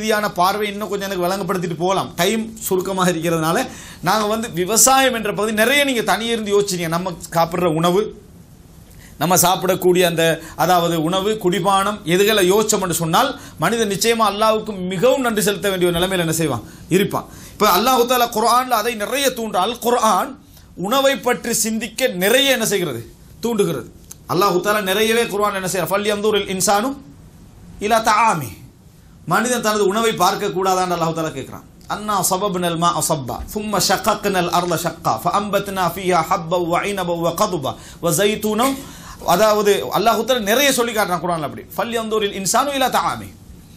ரீதியான பார்வை இன்னும் கொஞ்சம் எனக்கு வழங்கப்படுத்திட்டு போகலாம் டைம் சுருக்கமாக இருக்கிறதுனால நாங்கள் வந்து விவசாயம் என்ற பகுதி நிறைய நீங்கள் தனியிருந்து யோசிச்சீங்க நம்ம சாப்பிட்ற உணவு நம்ம சாப்பிடக்கூடிய அந்த அதாவது உணவு குடிபானம் எதுகளை யோசிச்சோம்னு சொன்னால் மனிதன் நிச்சயமா அல்லாஹ்வுக்கு மிகவும் நன்றி செலுத்த வேண்டிய ஒரு நிலைமையில் என்ன செய்வான் இருப்பான் இப்போ அல்லாஹு தாலா குர்ஆன்ல அதை நிறைய தூண்டு அல் குர்ஆன் உணவை பற்றி சிந்திக்க நிறைய என்ன செய்கிறது தூண்டுகிறது அல்லாஹு தாலா நிறையவே குர்ஆன் என்ன செய்யறான் ஃபல் யந்தூரில் இன்சானும் இலா தஆமி மனிதன் தனது உணவை பார்க்க கூடாதான்னு அல்லாஹ் தாலா கேட்கிறான் அன்னா சபப்னல் மா அசப்பா ثم شققنا الارض شقا فانبتنا فيها حبا وعنبا وقضبا وزيتونا அதாவது அல்லாஹ் தாலா நிறைய சொல்லி காட்டுறான் குர்ஆன்ல அப்படி ஃபல் யந்தூரில் இன்சானு இலா தஆமி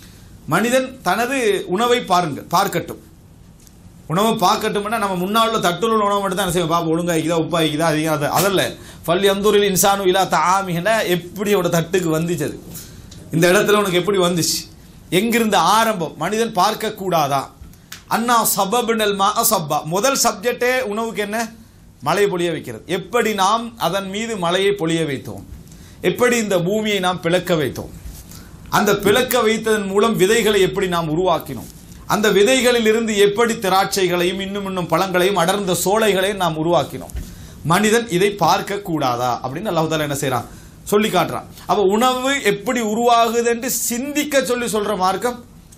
மனிதன் தனது உணவை பாருங்க பார்க்கட்டும் உணவை பார்க்கட்டும்னா நம்ம முன்னால் உள்ள தட்டுல உள்ள உணவு மட்டும் தான் என்ன செய்வோம் பாப்பா ஒழுங்கா இருக்குதா உப்பா இருக்குதா அதிகம் அது அதல்ல ஃபல் யந்தூரில் இன்சானு இலா தஆமிஹனா எப்படி அவட தட்டுக்கு வந்துச்சு அது இந்த இடத்துல உனக்கு எப்படி வந்துச்சு எங்கிருந்த ஆரம்பம் மனிதன் பார்க்க கூடாதா அண்ணா சபபுனல் மா சப்பா முதல் சப்ஜெக்டே உணவுக்கு என்ன மழை பொழிய வைக்கிறது எப்படி நாம் அதன் மீது மழையை பொழிய வைத்தோம் எப்படி இந்த பூமியை நாம் பிளக்க வைத்தோம் அந்த பிளக்க வைத்ததன் மூலம் விதைகளை எப்படி நாம் உருவாக்கினோம் அந்த விதைகளில் இருந்து எப்படி திராட்சைகளையும் இன்னும் இன்னும் பழங்களையும் அடர்ந்த சோலைகளையும் நாம் உருவாக்கினோம் மனிதன் இதை பார்க்க கூடாதா அப்படின்னு அல்லாஹ் தாலா என்ன செய்றான் சொல்லி காட்டுறான் அப்ப உணவு எப்படி உருவாகுது என்று சிந்திக்க சொல்லி சொல்ற மார்க்கம்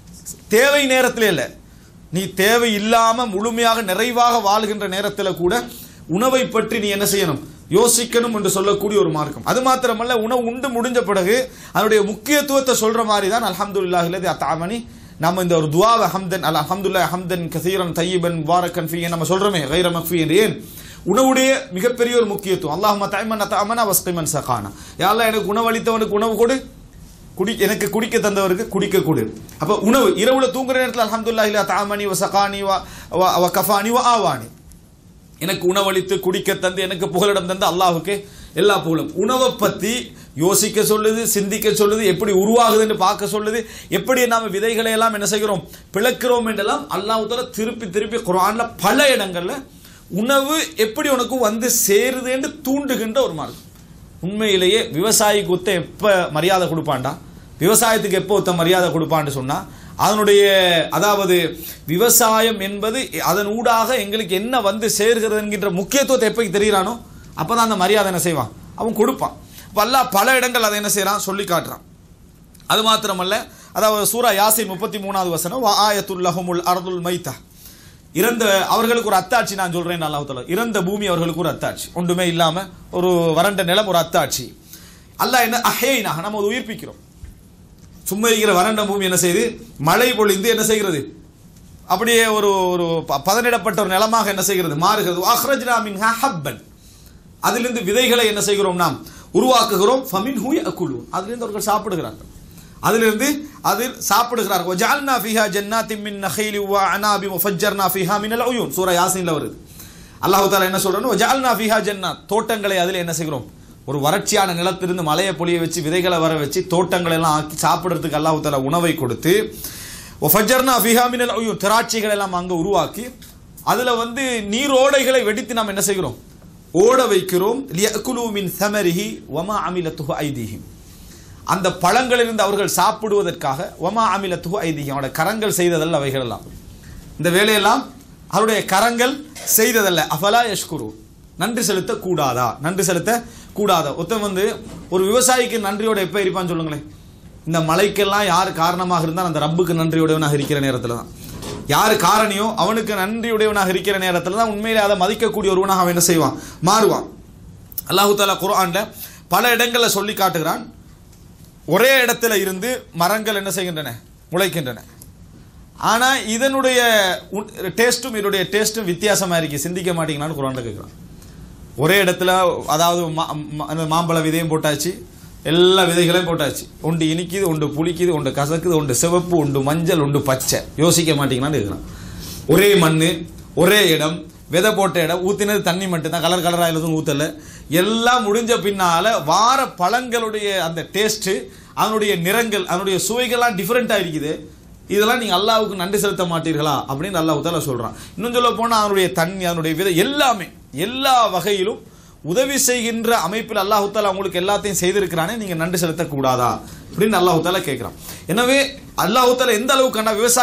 தேவை நேரத்திலே இல்லை நீ தேவை இல்லாம முழுமையாக நிறைவாக வாழ்கின்ற நேரத்தில் கூட உணவை பற்றி நீ என்ன செய்யணும் யோசிக்கணும் என்று சொல்லக்கூடிய ஒரு மார்க்கம் அது மாத்திரமல்ல உணவு உண்டு முடிஞ்ச பிறகு அதனுடைய முக்கியத்துவத்தை சொல்ற மாதிரி தான் அல்ஹம்துலில்லாஹி இல்லது அத்தாமணி நம்ம இந்த ஒரு துவாவை ஹம்தன் அல் அல்ஹம்துலில்லாஹ் ஹம்தன் கசீரன் தையீபன் முபாரக்கன் ஃபீ நம்ம சொல்றோமே கைர மக்ஃபி என்று ஏன் உணவுடைய மிகப்பெரிய ஒரு முக்கியத்துவம் அல்லாஹ் தாய்மன் தாமனா வஸ்கைமன் சகானா யாரெல்லாம் எனக்கு உணவளித்தவனுக்கு உணவு கொடு குடி எனக்கு குடிக்க தந்தவருக்கு குடிக்க கொடு அப்ப உணவு இரவுல தூங்குற நேரத்தில் அல்ஹம்துலில்லாஹி இல்லா தாமனி வ சகானி வ வ- வ கஃபானி வ ஆவானி எனக்கு உணவளித்து குடிக்க தந்து எனக்கு புகலிடம் தந்து அல்லாஹ்வுக்கு எல்லா புகழும் உணவை பத்தி யோசிக்க சொல்லுது சிந்திக்க சொல்லுது எப்படி உருவாகுதுன்னு பார்க்க சொல்லுது எப்படி நாம விதைகளை எல்லாம் என்ன செய்கிறோம் பிளக்கிறோம் என்றெல்லாம் அல்லாஹ் தஆலா திருப்பி திருப்பி குர்ஆன்ல பல இடங்கள்ல உணவு எப்படி உனக்கு வந்து சேருது என்று தூண்டுகின்ற ஒரு மார்க்கம் உண்மையிலேயே விவசாயிக்கு ஒத்த எப்ப மரியாதை கொடுப்பான்டா விவசாயத்துக்கு எப்போ ஒத்த மரியாதை கொடுப்பான்னு சொன்னா அதனுடைய அதாவது விவசாயம் என்பது அதன் ஊடாக எங்களுக்கு என்ன வந்து சேர்கிறது என்கின்ற முக்கியத்துவத்தை எப்போ தெரிகிறானோ அப்பதான் அந்த மரியாதை என்ன செய்வான் அவன் கொடுப்பான் அப்ப அல்லாஹ் பல இடங்கள் அதை என்ன செய்றான் சொல்லி காட்டுறான் அது மாத்திரமல்ல அதாவது சூரா யாசின் முப்பத்தி மூணாவது வசனம் வா ஆயத்துல்லஹுமுல் அர்துல் மைத்தா இறந்த அவர்களுக்கு ஒரு அத்தாட்சி நான் சொல்றேன் அல்லாஹ் தஆலா இறந்த பூமி அவர்களுக்கு ஒரு அத்தாட்சி ஒன்றுமே இல்லாம ஒரு வறண்ட நிலம் ஒரு அத்தாட்சி அல்லாஹ் என்ன அஹேனா நம்ம அதை உயிர்ப்பிக்கிறோம் சும்மா இருக்கிற வறண்ட பூமி என்ன செய்யுது மழை பொழிந்து என்ன செய்கிறது அப்படியே ஒரு ஒரு ப- பதனிடப்பட்ட ஒரு நிலமாக என்ன செய்கிறது மாறுகிறது அஹ்ரஜ்னா மின்ஹா ஹப்பன் அதிலிருந்து விதைகளை என்ன செய்கிறோம் நாம் உருவாக்குகிறோம் ஃபமின் ஹூய் அக்குலு அதிலிருந்து அவர்கள் சாப்பிடுகிறார்கள் அதிலிருந்து அதில் சாப்பிடுகிறார்கள் வஜால்னா ஃபிஹா ஜன்னாத்தின் மின் நஹைலி வ அனாபி முஃபஜ்ஜர்னா ஃபிஹா மினல் உயூன் சூரா யாசீன்ல வருது அல்லாஹ் தாலா என்ன சொல்றானோ வஜால்னா ஃபிஹா ஜன்னாத் தோட்டங்களை அதில் என்ன செய்கிறோம் ஒரு வறட்சியான நிலத்திலிருந்து மலையை பொழிய வச்சு விதைகளை வர வச்சு தோட்டங்களை எல்லாம் ஆக்கி சாப்பிடுறதுக்கு அல்லாஹ் தாலா உணவை கொடுத்து ஒஃபஜர்னா ஃபிஹா மினல் உயூன் திராட்சைகளை எல்லாம் அங்கே உருவாக்கி அதுல வந்து நீரோடைகளை வெடித்து நாம் என்ன செய்கிறோம் ஓட வைக்கிறோம் லியக்குலு மின் சமரிஹி வமா அமிலத்துஹு ஐதீஹிம் அந்த பழங்களிலிருந்து அவர்கள் சாப்பிடுவதற்காக ஒமா அமிலத்துஹு ஐதீஹிம் அவருடைய கரங்கள் செய்ததல்ல அவைகள் எல்லாம் இந்த வேலையெல்லாம் அவருடைய கரங்கள் செய்ததல்ல அஃபலா யஷ்குரு நன்றி செலுத்த கூடாதா நன்றி செலுத்த கூடாதா ஒருத்தன் வந்து ஒரு விவசாயிக்கு நன்றியோட எப்போ இருப்பான்னு சொல்லுங்களேன் இந்த மழைக்கெல்லாம் யார் காரணமாக இருந்தால் அந்த ரப்புக்கு நன்றியுடையவனாக இருக்கிற நேரத்தில் தான் யார் காரணியோ அவனுக்கு நன்றியுடையவனாக இருக்கிற நேரத்தில் தான் உண்மையிலே அதை மதிக்கக்கூடிய ஒருவனாக அவன் என்ன செய்வான் மாறுவான் அல்லாஹு தாலா குர்ஆன்ல பல இடங்கள்ல சொல்லி காட்டுகிறான் ஒரே இடத்துல இருந்து மரங்கள் என்ன செய்கின்றன முளைக்கின்றன ஆனா இதனுடைய டேஸ்ட்டும் இதனுடைய டேஸ்ட்டும் வித்தியாசமா இருக்கு சிந்திக்க மாட்டீங்களான்னு குரான்ல கேட்குறான் ஒரே இடத்துல அதாவது மா- மா- அந்த மாம்பழ விதையும் போட்டாச்சு எல்லா விதைகளையும் போட்டாச்சு ஒன்று இனிக்குது ஒன்று புளிக்குது ஒன்று கசக்குது ஒன்று சிவப்பு ஒன்று மஞ்சள் ஒன்று பச்சை யோசிக்க மாட்டீங்களான்னு கேட்குறான் ஒரே மண் ஒரே இடம் விதை போட்ட இடம் ஊத்தினது தண்ணி மட்டும்தான் கலர் கலராக எதுவும் ஊத்தல எல்லாம் முடிஞ்ச பின்னால வார பழங்களுடைய அந்த டேஸ்ட் அதனுடைய நிறங்கள் அதனுடைய சுவைகள்லாம் டிஃப்ரெண்ட்டாக இருக்குது இதெல்லாம் நீங்க அல்லாஹ்வுக்கு நன்றி செலுத்த மாட்டீர்களா அப்படின்னு அல்லாஹ் தாலா சொல்றான் இன்னும் சொல்ல போனா அதனுடைய தண்ணி அதனுடைய விதை எல்லாமே எல்லா வகையிலும் உதவி செய்கின்ற அமைப்பில் அல்லாஹ் தாலா உங்களுக்கு எல்லாத்தையும் செய்திருக்கிறானே நீங்க நன்றி செலுத்தக்கூடாதா அப்படின்னு அல்லாஹ் தாலா கேட்கிறான் எனவே அல்லாஹ் தாலா எந்த அளவுக்கு விவசாய